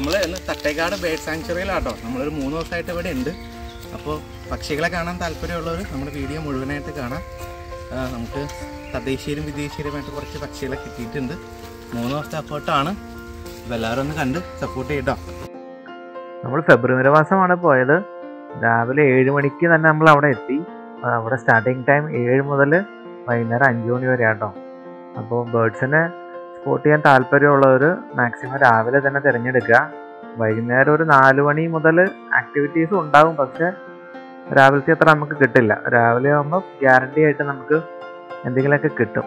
നമ്മൾ ഇന്ന് തട്ടേക്കാട് ബേഡ് സാങ്ച്വറിയിലാട്ടോ നമ്മളൊരു മൂന്ന് ദിവസമായിട്ട് ഇവിടെ ഉണ്ട് അപ്പോൾ പക്ഷികളെ കാണാൻ താല്പര്യമുള്ളവർ നമ്മുടെ വീഡിയോ മുഴുവനായിട്ട് കാണാം ആ, നമുക്ക് തദ്ദേശീയരും വിദേശീയരുമായിട്ട് കുറച്ച് പക്ഷികളെ കിട്ടിയിട്ടുണ്ട് മൂന്ന് ദിവസത്തെ എഫേർട്ടാണ് അപ്പോൾ എല്ലാവരും ഒന്ന് കണ്ട് സപ്പോർട്ട് ചെയ്യട്ടോ നമ്മൾ ഫെബ്രുവരി മാസമാണ് പോയത് രാവിലെ ഏഴ് മണിക്ക് തന്നെ നമ്മൾ അവിടെ എത്തി ആ, അവിടെ സ്റ്റാർട്ടിങ് ടൈം ഏഴ് മുതൽ വൈകുന്നേരം അഞ്ച് മണി വരെ ആട്ടോ അപ്പോൾ ബേർഡ്സിനെ സ്പോട്ട് ചെയ്യാൻ താല്പര്യമുള്ളവർ മാക്സിമം രാവിലെ തന്നെ തിരഞ്ഞെടുക്കുക വൈകുന്നേരം ഒരു നാല് മണി മുതൽ ആക്ടിവിറ്റീസ് ഉണ്ടാവും പക്ഷെ രാവിലത്തെ അത്ര നമുക്ക് കിട്ടില്ല രാവിലെ ആകുമ്പോൾ ഗ്യാരണ്ടി ആയിട്ട് നമുക്ക് എന്തെങ്കിലുമൊക്കെ കിട്ടും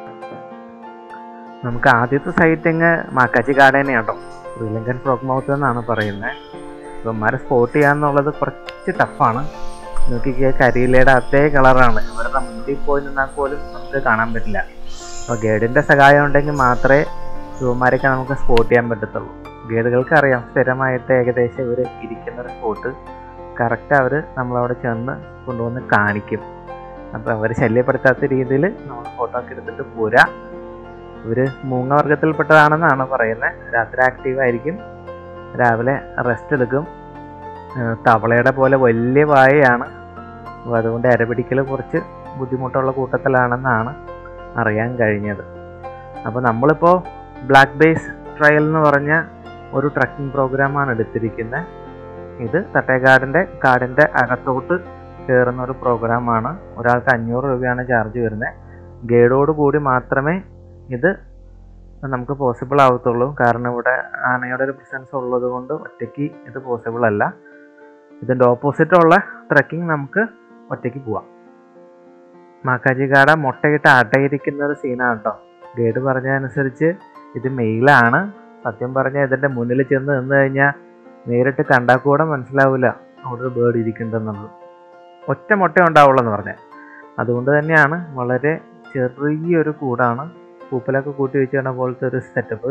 നമുക്ക് ആദ്യത്തെ സൈറ്റിങ് മാക്കാച്ചി കാട് തന്നെയാട്ടോ ശ്രീലങ്കൻ ഫ്രോക്ക് മൗത്ത് എന്നാണ് പറയുന്നത് ഇവന്മാരെ സ്പോട്ട് ചെയ്യാന്നുള്ളത് കുറച്ച് ടഫാണ് നോക്കിക്കേ കരിയിലയുടെ അതേ കളറാണ് ഇവരുടെ മുന്നിൽ പോയി നിന്നാൽ പോലും നമുക്ക് കാണാൻ പറ്റില്ല അപ്പോൾ ഗൈഡിൻ്റെ സഹായം ഉണ്ടെങ്കിൽ മാത്രമേ ഇവന്മാരെയൊക്കെ നമുക്ക് സ്പോട്ട് ചെയ്യാൻ പറ്റത്തുള്ളൂ ഗൈഡുകൾക്ക് അറിയാം സ്ഥിരമായിട്ട് ഏകദേശം ഇവർ ഇരിക്കുന്ന ഒരു സ്പോട്ട് കറക്റ്റ് അവർ നമ്മളവിടെ ചെന്ന് കൊണ്ടുവന്ന് കാണിക്കും അപ്പോൾ അവർ ശല്യപ്പെടുത്താത്ത രീതിയിൽ നമ്മൾ ഫോട്ടോ ഒക്കെ എടുത്തിട്ട് പോരാ ഇവർ മൂങ്ങ വർഗത്തിൽപ്പെട്ടതാണെന്നാണ് പറയുന്നത് രാത്രി ആക്റ്റീവ് ആയിരിക്കും രാവിലെ റെസ്റ്റ് എടുക്കും ഏഹ് തവളയുടെ പോലെ വലിയ വായയാണ് അപ്പോൾ അതുകൊണ്ട് ഇരപിടിക്കൽ കുറച്ച് ബുദ്ധിമുട്ടുള്ള കൂട്ടത്തിലാണെന്നാണ് അറിയാൻ കഴിഞ്ഞത് അപ്പോൾ നമ്മളിപ്പോൾ ബ്ലാക്ക് ബേസ് ട്രയൽ എന്ന് പറഞ്ഞ ഒരു ട്രക്കിംഗ് പ്രോഗ്രാമാണ് എടുത്തിരിക്കുന്നത് ഇത് തട്ടേക്കാടിൻ്റെ കാടിൻ്റെ അകത്തോട്ട് കയറുന്ന ഒരു പ്രോഗ്രാമാണ് ഒരാൾക്ക് അഞ്ഞൂറ് രൂപയാണ് ചാർജ് വരുന്നത് ഗൈഡോട് കൂടി മാത്രമേ ഇത് നമുക്ക് പോസിബിൾ ആവത്തുള്ളൂ കാരണം ഇവിടെ ആനയുടെ ഒരു പ്രസൻസ് ഉള്ളത് കൊണ്ട് ഒറ്റയ്ക്ക് ഇത് പോസിബിൾ അല്ല ഇതിൻ്റെ ഓപ്പോസിറ്റ് ഉള്ള ട്രക്കിംഗ് നമുക്ക് ഒറ്റയ്ക്ക് പോവാം മാക്കാജിക്കാട മുട്ടയിട്ട് അടയിരിക്കുന്ന ഒരു സീനാണ് കേട്ടോ ഗൈഡ് പറഞ്ഞതനുസരിച്ച് ഇത് മെയിലാണ് സത്യം പറഞ്ഞാൽ ഇതിൻ്റെ മുന്നിൽ ചെന്ന് നിന്ന് കഴിഞ്ഞാൽ നേരിട്ട് കണ്ടാൽ കൂടെ മനസ്സിലാവില്ല അവിടെ ഒരു ബേർഡ് ഇരിക്കുന്നുണ്ടെന്നുള്ളത് ഒറ്റ മുട്ട ഉണ്ടാവുള്ളൂ എന്ന് പറഞ്ഞാൽ അതുകൊണ്ട് തന്നെയാണ് വളരെ ചെറിയൊരു കൂടാണ് പൂപ്പലൊക്കെ കൂട്ടി വെച്ചാണ് പോലത്തെ ഒരു സെറ്റപ്പ്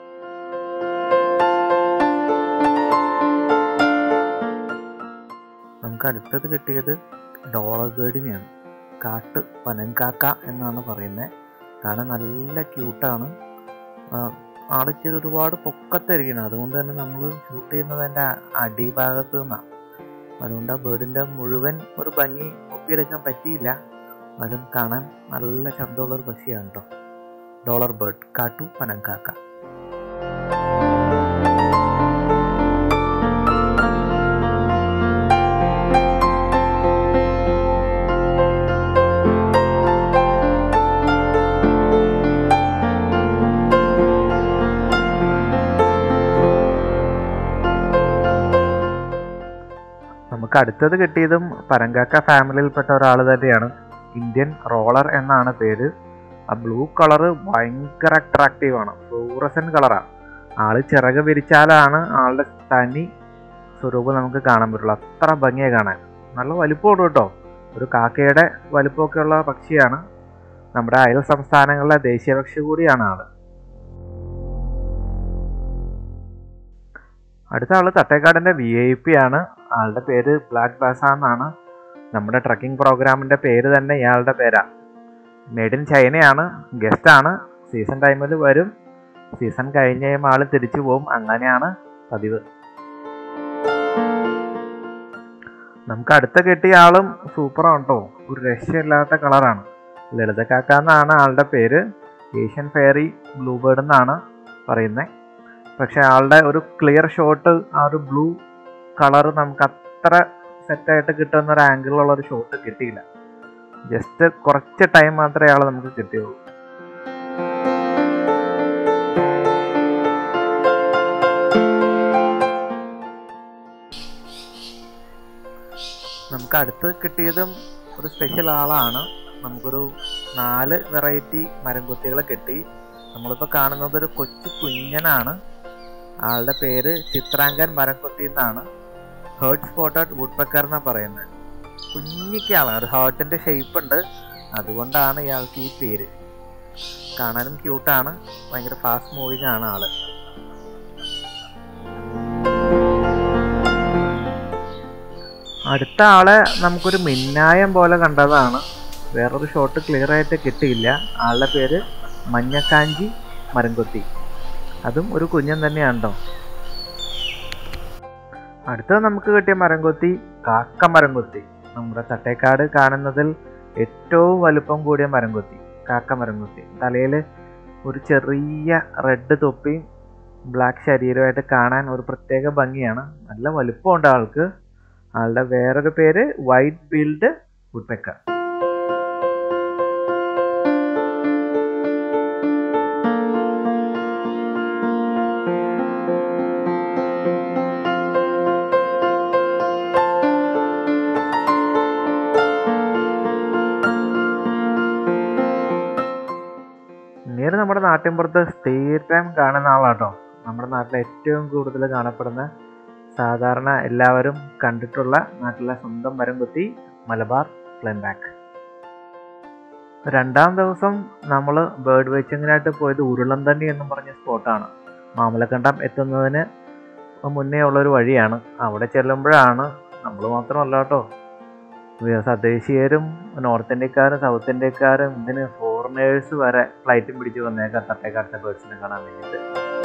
നമുക്ക് അടുത്തത് കിട്ടിയത് ഡോളർ ബേർഡിനെയാണ് കാട്ട് പനങ്കാക്ക എന്നാണ് പറയുന്നത് കാരണം നല്ല ക്യൂട്ടാണ് ആൾ ഇച്ചിരി ഒരുപാട് പൊക്കത്തിരിക്കണം അതുകൊണ്ട് തന്നെ നമ്മൾ ഷൂട്ട് ചെയ്യുന്നത് അതിൻ്റെ അടിഭാഗത്ത് നിന്നാണ് അതുകൊണ്ട് ആ ബേർഡിൻ്റെ മുഴുവൻ ഒരു ഭംഗി ഒപ്പിയെടുക്കാൻ പറ്റിയില്ല അതും കാണാൻ നല്ല ശബ്ദമുള്ള ഒരു പക്ഷിയാണ് കേട്ടോ ഡോളർ ബേർഡ് കാട്ടു പനങ്കാക്ക നമുക്ക് അടുത്തത് കിട്ടിയതും പരങ്കാക്ക ഫാമിലിയിൽപ്പെട്ട ഒരാൾ തന്നെയാണ് ഇന്ത്യൻ റോളർ എന്നാണ് പേര് ആ ബ്ലൂ കളറ് ഭയങ്കര അട്രാക്റ്റീവ് ആണ് ഫ്ലൂറസൻ കളറാണ് ആള് ചിറക് വിരിച്ചാലാണ് ആളുടെ തനി സ്വരൂപം നമുക്ക് കാണാൻ പറ്റുള്ളൂ അത്ര ഭംഗിയായി കാണാൻ നല്ല വലിപ്പമുണ്ട് കേട്ടോ ഒരു കാക്കയുടെ വലിപ്പമൊക്കെ ഉള്ള പക്ഷിയാണ് നമ്മുടെ അയൽ സംസ്ഥാനങ്ങളിലെ ദേശീയ പക്ഷി കൂടിയാണ് ആള് അടുത്ത ആള് തട്ടേക്കാടിന്റെ വി ഐ പി ആണ് ആളുടെ പേര് ബ്ലാക്ക് ബാസ എന്നാണ് നമ്മുടെ ട്രക്കിംഗ് പ്രോഗ്രാമിന്റെ പേര് തന്നെ ഇയാളുടെ പേരാ മെയ്ഡ് ഇൻ ചൈനയാണ് ഗസ്റ്റ് ആണ് സീസൺ ടൈമിൽ വരും സീസൺ കഴിഞ്ഞ് കഴിയുമ്പോൾ ആൾ തിരിച്ചു പോകും അങ്ങനെയാണ് പതിവ് നമുക്ക് അടുത്ത കിട്ടിയ ആളും സൂപ്പറാണ് കേട്ടോ ഒരു രക്ഷയില്ലാത്ത കളറാണ് ലളിതക്കാക്ക എന്നാണ് ആളുടെ പേര് ഏഷ്യൻ ഫെയറി ബ്ലൂബേർഡ് എന്നാണ് പറയുന്നത് പക്ഷെ ആളുടെ ഒരു ക്ലിയർ ഷോട്ട് ആ ഒരു ബ്ലൂ കളർ നമുക്ക് അത്ര സെറ്റായിട്ട് കിട്ടുന്ന ഒരു ആംഗിളിലുള്ള ഒരു ഷോട്ട് കിട്ടിയില്ല ജസ്റ്റ് കുറച്ച് ടൈം മാത്രമേ ആൾ നമുക്ക് കിട്ടിയുള്ളൂ നമുക്ക് അടുത്ത് കിട്ടിയതും ഒരു സ്പെഷ്യൽ ആളാണ് നമുക്കൊരു നാല് വെറൈറ്റി മരംകുത്തികളെ കിട്ടി നമ്മളിപ്പോൾ കാണുന്നത് ഒരു കൊച്ചു കുഞ്ഞനാണ് ആളുടെ പേര് ചിത്രാങ്കൻ മരംകൊത്തി എന്നാണ് ഹേർട്ട് സ്പോട്ടഡ് വുഡ് പെക്കർ എന്നാണ് പറയുന്നത് കുഞ്ഞിക്കാളാണ് ഒരു ഹേർട്ടിൻ്റെ ഷേപ്പ് ഉണ്ട് അതുകൊണ്ടാണ് ഇയാൾക്ക് ഈ പേര് കാണാനും ക്യൂട്ടാണ് ഭയങ്കര ഫാസ്റ്റ് മൂവിങ് ആണ് ആള് അടുത്ത ആളെ നമുക്കൊരു മിന്നായം പോലെ കണ്ടതാണ് വേറൊരു ഷോട്ട് ക്ലിയർ ആയിട്ട് കിട്ടിയില്ല ആളുടെ പേര് മഞ്ഞക്കാഞ്ചി മരംകൊത്തി അതും ഒരു കുഞ്ഞൻ തന്നെയാണ് കേട്ടോ അടുത്തത് നമുക്ക് കിട്ടിയ മരംകൊത്തി കാക്ക മരംകൊത്തി നമ്മുടെ തട്ടേക്കാട് കാണുന്നതിൽ ഏറ്റവും വലുപ്പം കൂടിയ മരംകൊത്തി കാക്ക മരംകൊത്തി തലയിൽ ഒരു ചെറിയ റെഡ് തൊപ്പിയും ബ്ലാക്ക് ശരീരമായിട്ട് കാണാൻ ഒരു പ്രത്യേക ഭംഗിയാണ് നല്ല വലുപ്പമുണ്ട് ആൾക്ക് ആളുടെ വേറൊരു പേര് വൈറ്റ് ബിൽഡ് വുഡ്പെക്കർ ഇങ്ങനെ നമ്മുടെ നാട്ടിൻപുറത്ത് സ്ഥിരം കാണുന്ന ആളാട്ടോ നമ്മുടെ നാട്ടിൽ ഏറ്റവും കൂടുതൽ കാണപ്പെടുന്ന സാധാരണ എല്ലാവരും കണ്ടിട്ടുള്ള നാട്ടിലെ സ്വന്തം മരം കുത്തി മലബാർ ഫ്ലെൻബാക്ക് രണ്ടാം ദിവസം നമ്മൾ ബേർഡ് വാച്ചിങ്ങിനായിട്ട് പോയത് ഉരുളന്തണ്ണി എന്നും പറഞ്ഞ സ്പോട്ടാണ് മാമലക്കണ്ടം എത്തുന്നതിന് മുന്നേ ഉള്ളൊരു വഴിയാണ് അവിടെ ചെല്ലുമ്പോഴാണ് നമ്മൾ മാത്രമല്ല കേട്ടോ സ്വദേശീയരും നോർത്ത് ഇന്ത്യക്കാരും സൗത്ത് ഇന്ത്യക്കാരും ഇതിന് ഫോറിനേഴ്സ് വരെ ഫ്ലൈറ്റും പിടിച്ച് വന്നേക്കാം തട്ടേക്കാട്ട ബേർഡ്സിനെ കാണാൻ വേണ്ടിയിട്ട്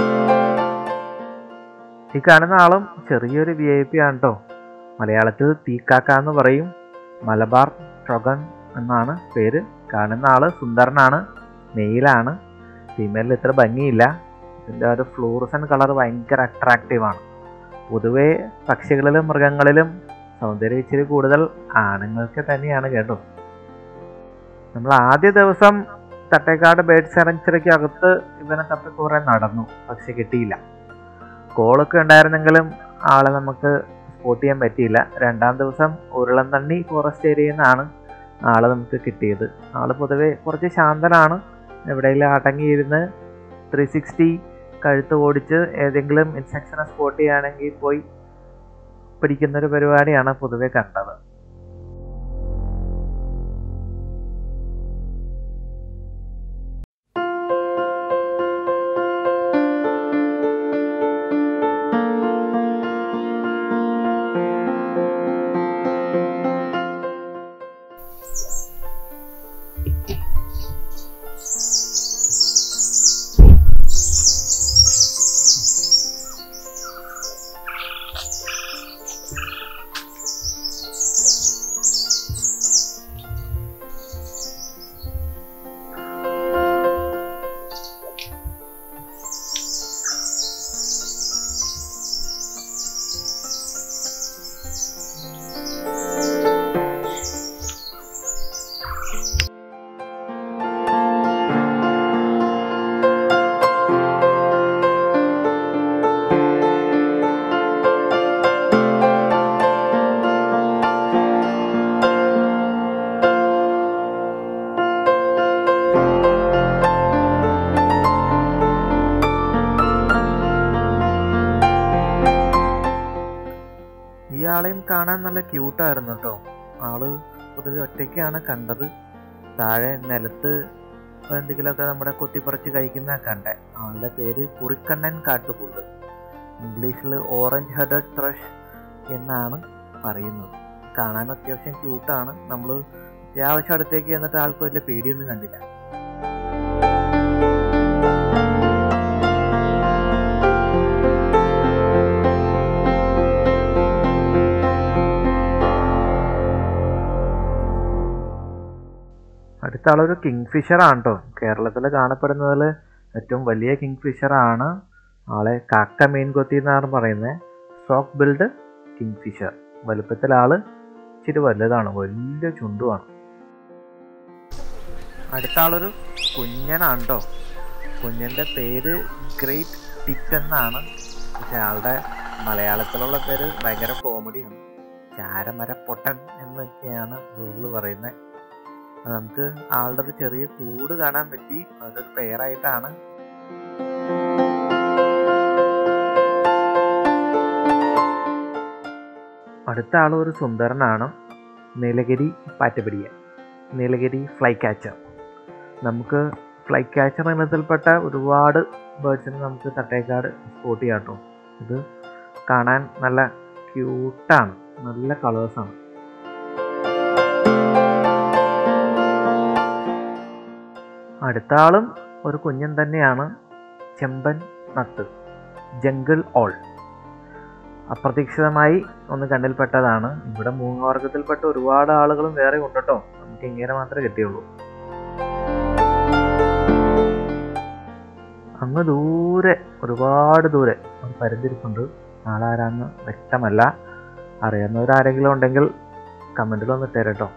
ഈ കാണുന്ന ആളും ചെറിയൊരു വി ഐ പി ആണ് കേട്ടോ മലയാളത്തിൽ തീക്കാക്ക എന്ന് പറയും മലബാർ ട്രൊഗൺ എന്നാണ് പേര് കാണുന്ന ആള് സുന്ദരനാണ് മെയിലാണ് ഫീമെയിലിൽ ഇത്ര ഭംഗിയില്ല ഇതിൻ്റെ ഒരു ഫ്ലൂറസൻ കളർ ഭയങ്കര അട്രാക്റ്റീവാണ് പൊതുവേ പക്ഷികളിലും മൃഗങ്ങളിലും സൗന്ദര്യം ഇച്ചിരി കൂടുതൽ ആണുങ്ങൾക്ക് തന്നെയാണ് കേട്ടോ നമ്മൾ ആദ്യ ദിവസം തട്ടേക്കാട് ബേഡ് സെറഞ്ചറിക്ക് അകത്ത് ഇവനെ തപ്പി കുറേ നടന്നു പക്ഷെ കിട്ടിയില്ല കോളൊക്കെ ഉണ്ടായിരുന്നെങ്കിലും ആളെ നമുക്ക് സ്പോട്ട് ചെയ്യാൻ പറ്റിയില്ല രണ്ടാം ദിവസം ഉരുളന്തണ്ണി ഫോറസ്റ്റ് ഏരിയയിൽ നിന്നാണ് ആളെ നമുക്ക് കിട്ടിയത് ആള് പൊതുവെ കുറച്ച് ശാന്തനാണ് എവിടെയെങ്കിലും അടങ്ങിയിരുന്ന് ത്രീ സിക്സ്റ്റി കഴുത്ത് ഓടിച്ച് ഏതെങ്കിലും ഇൻസെക്ഷനെ സ്പോട്ട് ചെയ്യുകയാണെങ്കിൽ പോയി പിടിക്കുന്നൊരു പരിപാടിയാണ് പൊതുവെ കണ്ടത് ഇയാളെയും കാണാൻ നല്ല ക്യൂട്ടായിരുന്നു കേട്ടോ ആള് പൊതുവെ ഒറ്റയ്ക്കാണ് കണ്ടത് താഴെ നിലത്ത് എന്തെങ്കിലുമൊക്കെ നമ്മുടെ കൊത്തിപ്പറിച്ച് കഴിക്കുന്ന കണ്ടേ ആളുടെ പേര് കുറിക്കണ്ണൻ കാട്ടുപുള്ള് ഇംഗ്ലീഷിൽ ഓറഞ്ച് ഹെഡഡ് ത്രഷ് എന്നാണ് പറയുന്നത് കാണാൻ അത്യാവശ്യം ക്യൂട്ടാണ് നമ്മൾ അത്യാവശ്യം അടുത്തേക്ക് ചെന്നിട്ട് ആൾക്ക് വലിയ പേടിയൊന്നും കണ്ടില്ല അടുത്ത ആളൊരു കിങ് ഫിഷർ ആണ് കേട്ടോ കേരളത്തിൽ കാണപ്പെടുന്നതിൽ ഏറ്റവും വലിയ കിങ് ഫിഷർ ആണ് ആളെ കാക്ക മീൻ കൊത്തി എന്നാണ് പറയുന്നത് സ്റ്റോക്ക് ബിൽഡ് കിങ് ഫിഷർ വലുപ്പത്തിൽ ആള് ഇച്ചിരി വലുതാണ് വലിയ ചുണ്ടുമാണ് അടുത്ത ആളൊരു കുഞ്ഞനാണ് കേട്ടോ കുഞ്ഞൻ്റെ പേര് ഗ്രേറ്റ് ടിറ്റ് എന്നാണ് പക്ഷെ ആളുടെ മലയാളത്തിലുള്ള പേര് ഭയങ്കര കോമഡിയാണ് ചാരമര പൊട്ടൻ എന്നൊക്കെയാണ് ഗൂഗിൾ പറയുന്നത് നമുക്ക് ആളുടെ ഒരു ചെറിയ കൂട് കാണാൻ പറ്റി അതൊരു പെയറായിട്ടാണ് അടുത്ത ആൾ ഒരു സുന്ദരനാണ് നീലഗിരി പാറ്റപിടിയ നീലഗിരി ഫ്ലൈ ക്യാച്ചർ നമുക്ക് ഫ്ലൈ ക്യാച്ചർ ഇനത്തിൽപ്പെട്ട ഒരുപാട് ബേർഡ്സിനെ നമുക്ക് തട്ടേക്കാട് സ്പോട്ട് ചെയ്യാം കേട്ടോ ഇത് കാണാൻ നല്ല ക്യൂട്ടാണ് നല്ല കളേഴ്സാണ് അടുത്ത ആളും ഒരു കുഞ്ഞൻ തന്നെയാണ് ചെമ്പൻ നത്ത് ജംഗിൾ ഓൾ അപ്രതീക്ഷിതമായി ഒന്ന് കണ്ണിൽപ്പെട്ടതാണ് ഇവിടെ മൂങ്ങവർഗത്തിൽപ്പെട്ട ഒരുപാട് ആളുകളും വേറെ ഉണ്ട് കേട്ടോ നമുക്ക് ഇങ്ങനെ മാത്രമേ കിട്ടിയുള്ളൂ അങ്ങ് ദൂരെ ഒരുപാട് ദൂരെ ഒരു പരുന്തിരിപ്പുണ്ട് ആളാരാന്ന് വ്യക്തമല്ല അറിയാവുന്നവരാരെങ്കിലും ഉണ്ടെങ്കിൽ കമൻറ്റിൽ ഒന്ന് തരട്ടോ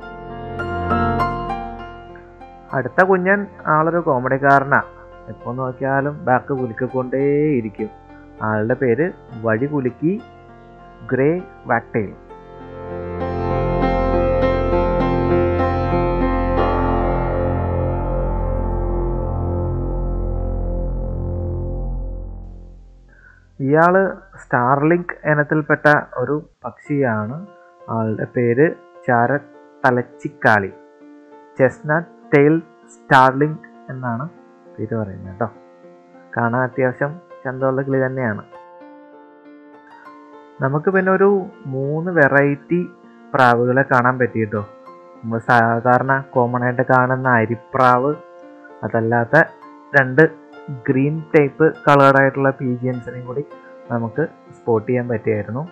അടുത്ത കുഞ്ഞൻ ആളൊരു കോമഡിക്കാരനാ എപ്പോൾ നോക്കിയാലും ബാക്ക് കുലുക്കിക്കൊണ്ടേയിരിക്കും ആളുടെ പേര് വഴി കുലുക്കി ഗ്രേ വാക്ടെയിൽ ഇയാൾ സ്റ്റാർലിങ്ക് ഇനത്തിൽപ്പെട്ട ഒരു പക്ഷിയാണ് ആളുടെ പേര് ചാര തലച്ചിക്കാളി ചെസ്നട്ട് ടെയിൽ സ്റ്റാർലിങ്ക് എന്നാണ് പേര് പറയുന്നത് കേട്ടോ കാണാൻ അത്യാവശ്യം ചന്തമുള്ള കിളി തന്നെയാണ് നമുക്ക് പിന്നെ ഒരു മൂന്ന് വെറൈറ്റി പ്രാവുകളെ കാണാൻ പറ്റി കേട്ടോ നമ്മൾ സാധാരണ കോമൺ ആയിട്ട് കാണുന്ന അരിപ്രാവ് അതല്ലാത്ത രണ്ട് ഗ്രീൻ ടൈപ്പ് കളേർഡായിട്ടുള്ള പീജിയൻസിനെയും കൂടി നമുക്ക് സ്പോട്ട് ചെയ്യാൻ പറ്റിയായിരുന്നു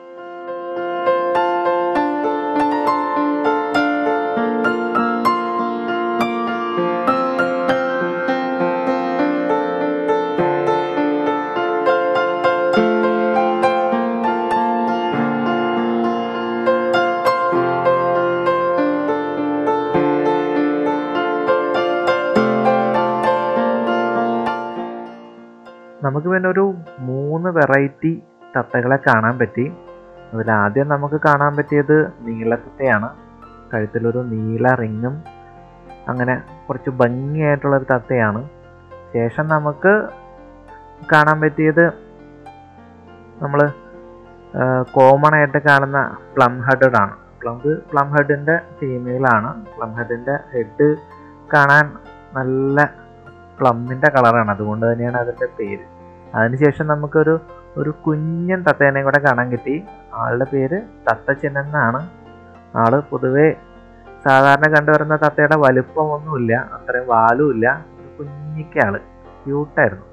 നമുക്ക് പിന്നെ ഒരു മൂന്ന് വെറൈറ്റി തത്തകളെ കാണാൻ പറ്റി അതിൽ ആദ്യം നമുക്ക് കാണാൻ പറ്റിയത് നീലത്തത്തയാണ് കഴുത്തിലൊരു നീല റിങ്ങും അങ്ങനെ കുറച്ച് ഭംഗിയായിട്ടുള്ളൊരു തത്തയാണ് ശേഷം നമുക്ക് കാണാൻ പറ്റിയത് നമ്മൾ കോമൺ ആയിട്ട് കാണുന്ന പ്ലം ഹെഡഡ് ആണ് പ്ലം പ്ലം ഹെഡിൻ്റെ ഫീമെയിലാണ് പ്ലം ഹെഡിൻ്റെ ഹെഡ് കാണാൻ നല്ല പ്ലമ്മിൻ്റെ കളറാണ് അതുകൊണ്ട് തന്നെയാണ് അതിൻ്റെ പേര് അതിനുശേഷം നമുക്കൊരു ഒരു കുഞ്ഞൻ തത്തേനെ കൂടെ കാണാൻ കിട്ടി ആളുടെ പേര് തത്തച്ചൻ എന്നാണ് ആള് പൊതുവെ സാധാരണ കണ്ടുവരുന്ന തത്തയുടെ വലുപ്പമൊന്നുമില്ല അത്രയും വാലും ഇല്ല ഒരു കുഞ്ഞിക്ക ആള് ക്യൂട്ടായിരുന്നു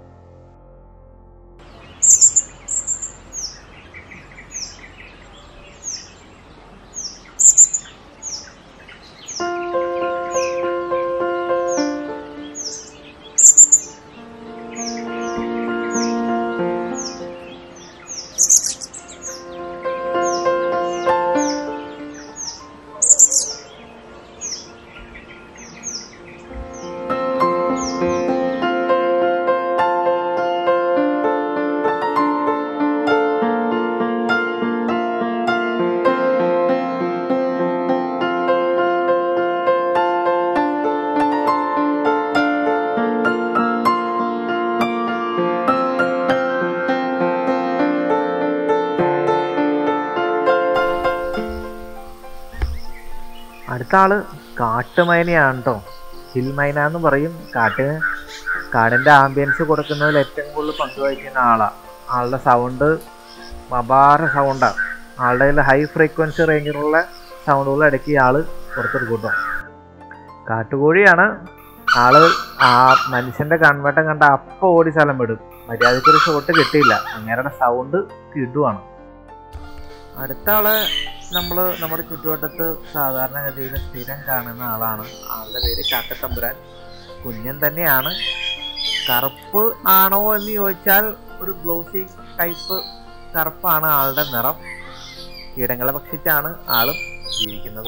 അടുത്ത ആള് കാട്ടുമൈനയാണ് കേട്ടോ ഹിൽ മൈന എന്ന് പറയും കാട്ടിന് കാടിൻ്റെ ആംബിയൻസ് കൊടുക്കുന്നതിൽ ഏറ്റവും കൂടുതൽ പങ്കുവഹിക്കുന്ന ആളാണ് ആളുടെ സൗണ്ട് അപാര സൗണ്ടാണ് ആളുടെ കയ്യിൽ ഹൈ ഫ്രീക്വൻസി റേഞ്ചിലുള്ള സൗണ്ടുകൾ ഇടയ്ക്ക് ആൾ പുറത്തെടുക്കും കേട്ടോ കാട്ടുകോഴിയാണ് ആള് ആ മനുഷ്യൻ്റെ കൺവെട്ടം കണ്ട അപ്പം ഓടി സ്ഥലം വിടും മര്യാദയ്ക്കൊരു ഷോട്ട് കിട്ടിയില്ല അങ്ങേരുടെ സൗണ്ട് കിടുവാണ് അടുത്ത ആള് നമ്മൾ നമ്മുടെ ചുറ്റുവട്ടത്ത് സാധാരണഗതിയിൽ സ്ഥിരം കാണുന്ന ആളാണ് ആളുടെ പേര് കാക്കത്തമ്പുരാൻ കുഞ്ഞൻ തന്നെയാണ് കറുപ്പ് ആണോ എന്ന് ചോദിച്ചാൽ ഒരു ഗ്ലോസി ടൈപ്പ് കറുപ്പാണ് ആളുടെ നിറം കീടങ്ങളെ ഭക്ഷിച്ചാണ് ആളും ജീവിക്കുന്നത്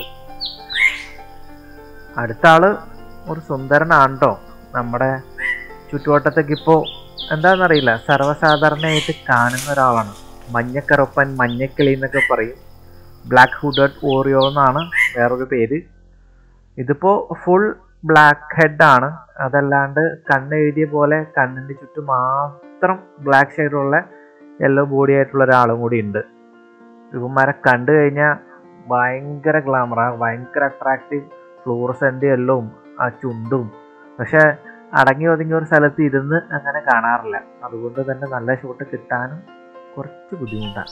അടുത്ത ആള് ഒരു സുന്ദരനാണ് കേട്ടോ നമ്മുടെ ചുറ്റുവട്ടത്തേക്ക് ഇപ്പോൾ എന്താണെന്നറിയില്ല സർവ്വസാധാരണയായിട്ട് കാണുന്ന ഒരാളാണ് മഞ്ഞക്കറുപ്പൻ മഞ്ഞക്കിളി എന്നൊക്കെ പറയും ബ്ലാക്ക് ഹുഡഡ് ഓറിയോ എന്നാണ് വേറൊരു പേര് ഇതിപ്പോൾ ഫുൾ ബ്ലാക്ക് ഹെഡ് ആണ് അതല്ലാണ്ട് കണ്ണ് എഴുതിയ പോലെ കണ്ണിൻ്റെ ചുറ്റും മാത്രം ബ്ലാക്ക് ഷെയ്ഡുള്ള യെല്ലോ ബോഡി ആയിട്ടുള്ള ഒരാളും കൂടി ഉണ്ട് ഇവന്മാരെ കണ്ടു കഴിഞ്ഞാൽ ഭയങ്കര ഗ്ലാമറാണ് ഭയങ്കര അട്രാക്റ്റീവ് ഫ്ലൂറസെൻ്റ് എല്ലോവും ആ ചുണ്ടും പക്ഷെ അടങ്ങി ഒതുങ്ങിയ ഒരു സ്ഥലത്ത് ഇരുന്ന് അങ്ങനെ കാണാറില്ല അതുകൊണ്ട് തന്നെ നല്ല ഷോട്ട് കിട്ടാനും കുറച്ച് ബുദ്ധിമുട്ടാണ്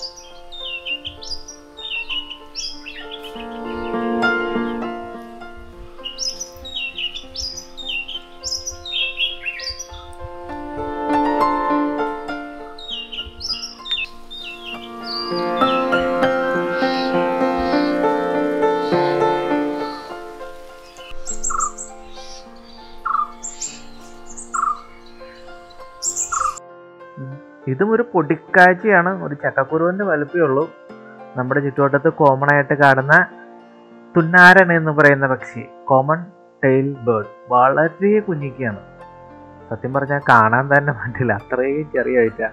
ഇതും ഒരു പൊടിക്കാഴ്ചയാണ് ഒരു ചക്കക്കുരുവിൻ്റെ വലുപ്പമേ ഉള്ളൂ നമ്മുടെ ചുറ്റുവട്ടത്ത് കോമൺ ആയിട്ട് കാണുന്ന തുന്നാരൻ എന്ന് പറയുന്ന പക്ഷി കോമൺ ടെയിൽ ബേർഡ് വളരെ കുഞ്ഞിക്കാണ് സത്യം പറഞ്ഞാൽ കാണാൻ തന്നെ പറ്റില്ല അത്രയും ചെറിയ ഐറ്റ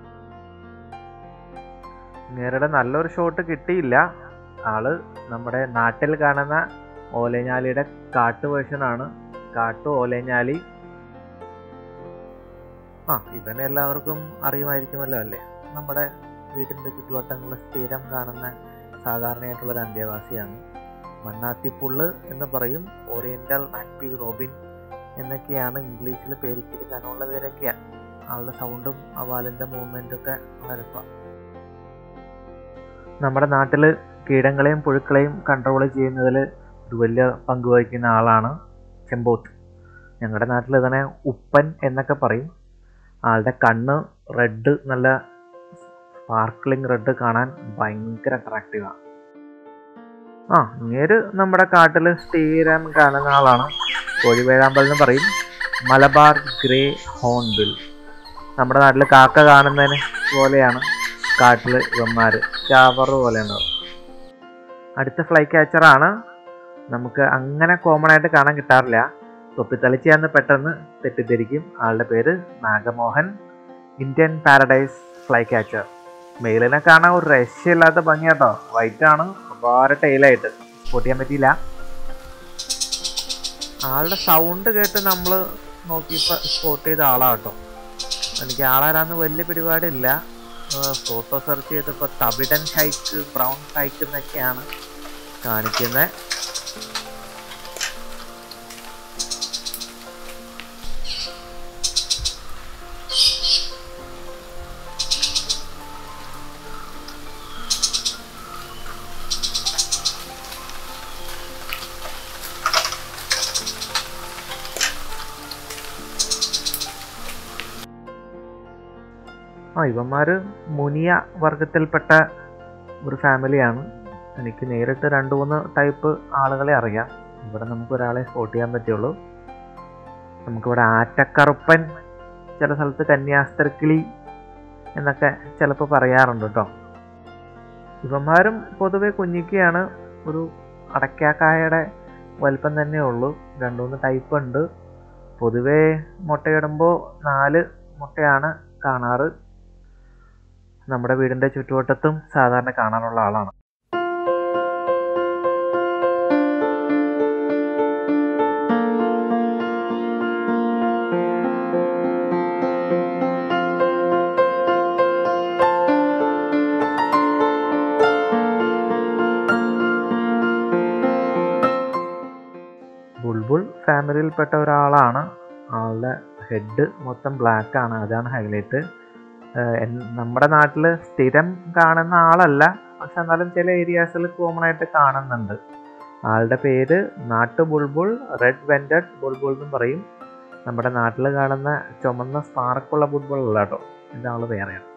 നേരുടെ നല്ലൊരു ഷോട്ട് കിട്ടിയില്ല ആള് നമ്മുടെ നാട്ടിൽ കാണുന്ന ഓലഞ്ഞാലിയുടെ കാട്ടു വേർഷനാണ് കാട്ടു ഓലഞ്ഞാലി ആ ഇവനെ എല്ലാവർക്കും അറിയുമായിരിക്കുമല്ലോ അല്ലേ നമ്മുടെ വീടിൻ്റെ ചുറ്റുവട്ടങ്ങളിൽ സ്ഥിരം കാണുന്ന സാധാരണയായിട്ടുള്ള ഒരു അന്തേവാസിയാണ് മണ്ണാത്തിപ്പുള്ള് എന്ന് പറയും ഓറിയന്റൽ ആക്പി റോബിൻ എന്നൊക്കെയാണ് ഇംഗ്ലീഷിൽ പേര് ചുരുക്കാനുള്ള പേരൊക്കെയാണ് ആളുടെ സൗണ്ടും ആ വാലിൻ്റെ മൂവ്മെൻറ്റും ഒക്കെ വളരെ രസമാണ് നമ്മുടെ നാട്ടിൽ കീടങ്ങളെയും പുഴുക്കളെയും കൺട്രോൾ ചെയ്യുന്നതിൽ ഒരു വലിയ പങ്ക് വഹിക്കുന്ന ആളാണ് ചെമ്പോത്ത് ഞങ്ങളുടെ നാട്ടിൽ ഇതിനെ ഉപ്പൻ എന്നൊക്കെ പറയും ആളുടെ കണ്ണ് റെഡ് നല്ല സ്പാർക്ലിംഗ് റെഡ് കാണാൻ ഭയങ്കര അട്രാക്റ്റീവാണ് ആ ഇങ്ങേര് നമ്മുടെ കാട്ടിൽ സ്ഥിരം കാണുന്ന ആളാണ് കോഴിവേഴാമ്പൽ എന്ന് പറയും മലബാർ ഗ്രേ ഹോൺബിൽ നമ്മുടെ നാട്ടിൽ കാക്ക കാണുന്നതിന് പോലെയാണ് കാട്ടിൽ ഇവന്മാർ ചാവർ പോലെയാണ് അടുത്ത ഫ്ലൈ ക്യാച്ചറാണ് നമുക്ക് അങ്ങനെ കോമൺ ആയിട്ട് കാണാൻ കിട്ടാറില്ല തൊപ്പിത്തളിച്ചയാന്ന് പെട്ടെന്ന് തെറ്റിദ്ധരിക്കും ആളുടെ പേര് നാഗമോഹൻ ഇന്ത്യൻ പാരഡൈസ് ഫ്ലൈ ക്യാച്ചർ മെയിലിനെ കാണാൻ ഒരു രക്ഷയില്ലാത്ത ഭംഗിയാട്ടോ വൈറ്റ് ആണ് ഒരുപാട് ടൈലായിട്ട് സ്പോട്ട് ചെയ്യാൻ പറ്റിയില്ല ആളുടെ സൗണ്ട് കേട്ട് നമ്മൾ നോക്കിയപ്പോൾ സ്പോട്ട് ചെയ്ത ആളാട്ടോ എനിക്ക് ആളാരാന്ന് വലിയ പരിപാടിയില്ല ഫോട്ടോ സെർച്ച് ചെയ്തപ്പോൾ തവിടൻ ഹൈക്ക് ബ്രൗൺ ഹൈക്ക് എന്നൊക്കെയാണ് കാണിക്കുന്നത് ആ ഇവന്മാർ മുനിയ വർഗത്തിൽപ്പെട്ട ഒരു ഫാമിലിയാണ് എനിക്ക് നേരിട്ട് രണ്ട് മൂന്ന് ടൈപ്പ് ആളുകളെ അറിയാം ഇവിടെ നമുക്ക് ഒരാളെ സ്പോട്ട് ചെയ്യാൻ പറ്റുള്ളൂ നമുക്കിവിടെ ആറ്റക്കറുപ്പൻ ചില സ്ഥലത്ത് കന്യാസ്ത്രക്കിളി എന്നൊക്കെ ചിലപ്പോൾ പറയാറുണ്ട് കേട്ടോ ഇവന്മാരും പൊതുവെ കുഞ്ഞിക്കയാണ് ഒരു അടക്കാക്കായയുടെ വലിപ്പം തന്നെ ഉള്ളൂ രണ്ട് മൂന്ന് ടൈപ്പ് ഉണ്ട് പൊതുവേ മുട്ടയിടുമ്പോൾ നാല് മുട്ടയാണ് കാണാറ് നമ്മുടെ വീടിൻ്റെ ചുറ്റുവട്ടത്തും സാധാരണ കാണാറുള്ള ആളാണ് ബുൾബുൾ ഫാമിലിയിൽപ്പെട്ട ഒരാളാണ് ആളുടെ ഹെഡ് മൊത്തം ബ്ലാക്ക് ആണ് അതാണ് ഹൈലൈറ്റ് നമ്മുടെ നാട്ടിൽ സ്ഥിരം കാണുന്ന ആളല്ല പക്ഷെ എന്നാലും ചില ഏരിയാസിൽ കോമൺ ആയിട്ട് കാണുന്നുണ്ട് ആളുടെ പേര് നാട്ടു ബുൾബുൾ റെഡ് വെൻറ്റഡ് ബുൾബുൾ എന്നും പറയും നമ്മുടെ നാട്ടിൽ കാണുന്ന ചുമന്ന സ്പാർക്കുള്ള ബുൾബുൾ അല്ല കേട്ടോ ഇതാള് വേറെയാണ്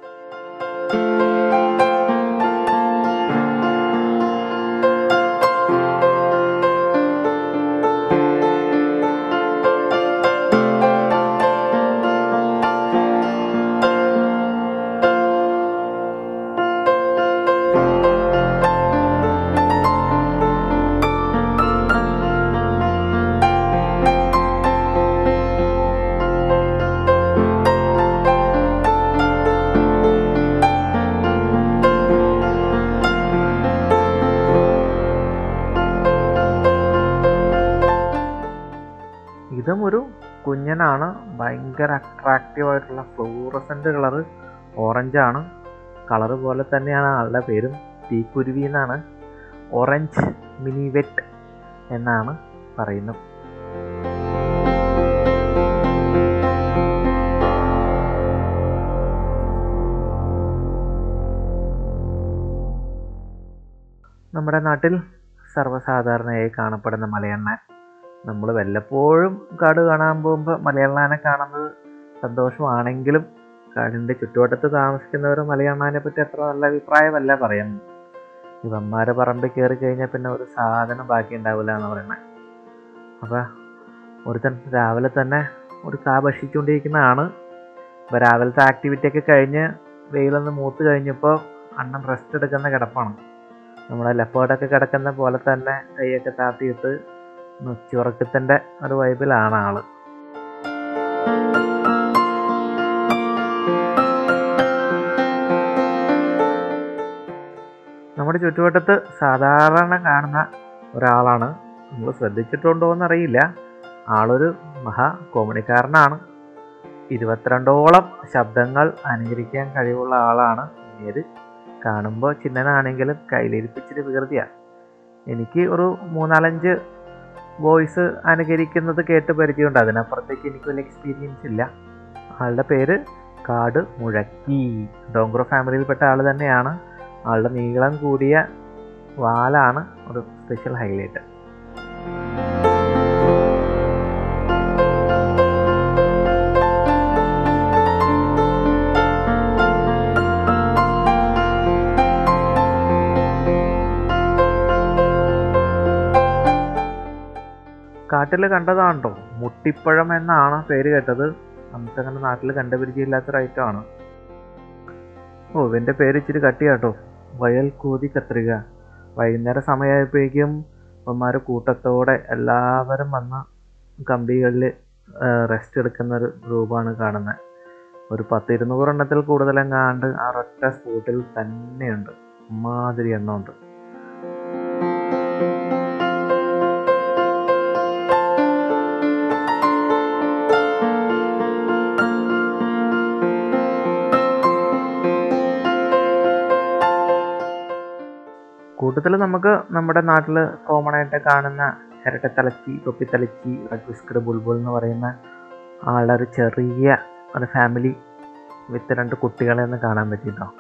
ഇതും ഒരു കുഞ്ഞനാണ് ഭയങ്കര അട്രാക്റ്റീവ് ആയിട്ടുള്ള ഫ്ലൂറസൻ്റ് കളറ് ഓറഞ്ചാണ് കളറ് പോലെ തന്നെയാണ് ആളുടെ പേരും തീക്കുരുവി എന്നാണ് ഓറഞ്ച് മിനിവെറ്റ് എന്നാണ് പറയുന്നത് നമ്മുടെ നാട്ടിൽ സർവ്വസാധാരണയായി കാണപ്പെടുന്ന മലയണ്ണ നമ്മൾ വല്ലപ്പോഴും കാട് കാണാൻ പോകുമ്പോൾ മലയണ്ണാനെ കാണുന്നത് സന്തോഷമാണെങ്കിലും കാടിൻ്റെ ചുറ്റുവട്ടത്ത് താമസിക്കുന്നവർ മലയണ്ണാനെ പറ്റി അത്ര നല്ല അഭിപ്രായമല്ല പറയുന്നത് ഇവന്മാരെ പറമ്പിൽ കയറി കഴിഞ്ഞാൽ പിന്നെ ഒരു സാധനം ബാക്കി ഉണ്ടാവില്ല എന്ന് പറയുന്നത് അപ്പോൾ ഒരുത്തൻ രാവിലെ തന്നെ ഒരു കാ ഭക്ഷിച്ചുകൊണ്ടിരിക്കുന്നതാണ് അപ്പോൾ രാവിലത്തെ ആക്ടിവിറ്റി ഒക്കെ കഴിഞ്ഞ് വെയിലൊന്ന് മൂത്ത് കഴിഞ്ഞപ്പോൾ അണ്ണൻ റെസ്റ്റ് എടുക്കുന്ന കിടപ്പാണ് നമ്മുടെ ലെപ്പേർഡൊക്കെ കിടക്കുന്ന പോലെ തന്നെ കൈയൊക്കെ താത്തിയിട്ട് ഉച്ചുറക്കത്തിൻ്റെ ഒരു വൈബിലാണ് ആള് നമ്മുടെ ചുറ്റുവട്ടത്ത് സാധാരണ കാണുന്ന ഒരാളാണ് നമ്മൾ ശ്രദ്ധിച്ചിട്ടുണ്ടോ എന്നറിയില്ല ആളൊരു മഹാ കോമഡിക്കാരനാണ് ഇരുപത്തിരണ്ടോളം ശബ്ദങ്ങൾ അനുകരിക്കാൻ കഴിവുള്ള ആളാണ് ഇങ്ങേര് കാണുമ്പോൾ ചിന്നനാണെങ്കിലും കയ്യിലിരിപ്പിച്ചിട്ട് വികൃതിയാണ് എനിക്ക് ഒരു മൂന്നാലഞ്ച് വോയിസ് അനുകരിക്കുന്നത് കേട്ട് പരിചയമുണ്ട് അതിനപ്പുറത്തേക്ക് എനിക്ക് വലിയ എക്സ്പീരിയൻസ് ഇല്ല ആളുടെ പേര് കാട് മുഴക്കി ഡോങ്ക്രോ ഫാമിലിയിൽപ്പെട്ട ആൾ തന്നെയാണ് ആളുടെ നീളം കൂടിയ വാലാണ് ഒരു സ്പെഷ്യൽ ഹൈലൈറ്റ് കാട്ടിൽ കണ്ടതാണ്ടോ മുട്ടിപ്പഴം എന്നാണ് പേര് കേട്ടത് നമുക്കങ്ങനെ നാട്ടിൽ കണ്ടുപരിചയമില്ലാത്തൊരു ഐറ്റമാണ് ഓ ഇവൻ്റെ പേര് ഇച്ചിരി കട്ടിയാട്ടോ വയൽ കോതി കത്രിക വൈകുന്നേരം സമയമായപ്പോഴേക്കും അവന്മാർ കൂട്ടത്തോടെ എല്ലാവരും വന്ന് കമ്പികളിൽ റെസ്റ്റ് എടുക്കുന്ന ഒരു രൂപമാണ് കാണുന്നത് ഒരു പത്ത് ഇരുന്നൂറെണ്ണത്തിൽ കൂടുതലെങ്ങാണ്ട് ആ ഒറ്റ സ്പോട്ടിൽ തന്നെയുണ്ട് അമ്മാതിരി എണ്ണമുണ്ട് കൂട്ടത്തിൽ നമുക്ക് നമ്മുടെ നാട്ടിൽ കോമൺ ആയിട്ട് കാണുന്ന ഇരട്ടത്തലച്ചി തൊപ്പിത്തലച്ചി റെഡ് വിസ്കഡ് ബുൾബുൾ എന്ന് പറയുന്ന ആളുടെ ഒരു ചെറിയ ഒരു ഫാമിലി വിത്ത് രണ്ട് കുട്ടികളെ ഒന്ന് കാണാൻ പറ്റിട്ടോ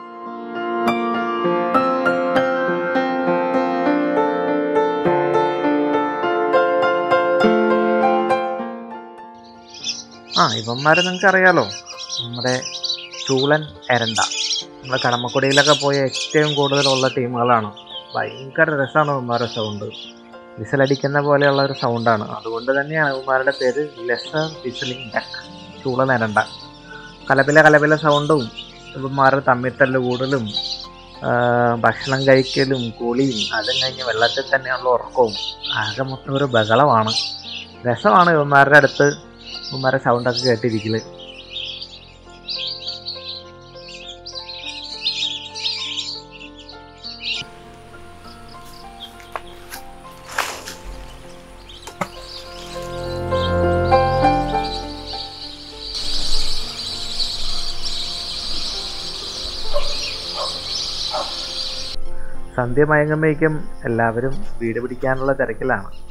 ആ ഇവന്മാരെ നിങ്ങൾക്ക് അറിയാലോ നമ്മുടെ ചൂളൻ എരണ്ട നമ്മുടെ കടമക്കുടിയിലൊക്കെ പോയ ഏറ്റവും കൂടുതലുള്ള ടീമുകളാണ് ഭയങ്കര രസമാണ് ഇവന്മാരുടെ സൗണ്ട് വിസിലടിക്കുന്ന പോലെയുള്ള ഒരു സൗണ്ടാണ് അതുകൊണ്ട് തന്നെയാണ് ഇവന്മാരുടെ പേര് ലെസർ വിസിലിംഗ് ഡക്ക് ചൂളൻ എരണ്ട കലപില കലപില സൗണ്ടും ഇവന്മാരുടെ തമ്മിത്തല്ല് കൂടലും ആ, ഭക്ഷണം കഴിക്കലും കുളിയും അതും കഴിഞ്ഞ് വെള്ളത്തിൽ തന്നെയുള്ള ഉറക്കവും ആകെ മൊത്തം ഒരു ബഹളമാണ് രസമാണ് ഇവന്മാരുടെ അടുത്ത് ഇവന്മാരുടെ സൗണ്ടൊക്കെ കേട്ടിരിക്കല് സന്ധ്യ മയങ്ങുമ്പോഴേക്കും എല്ലാവരും വീട് പിടിക്കാനുള്ള തിരക്കിലാണ്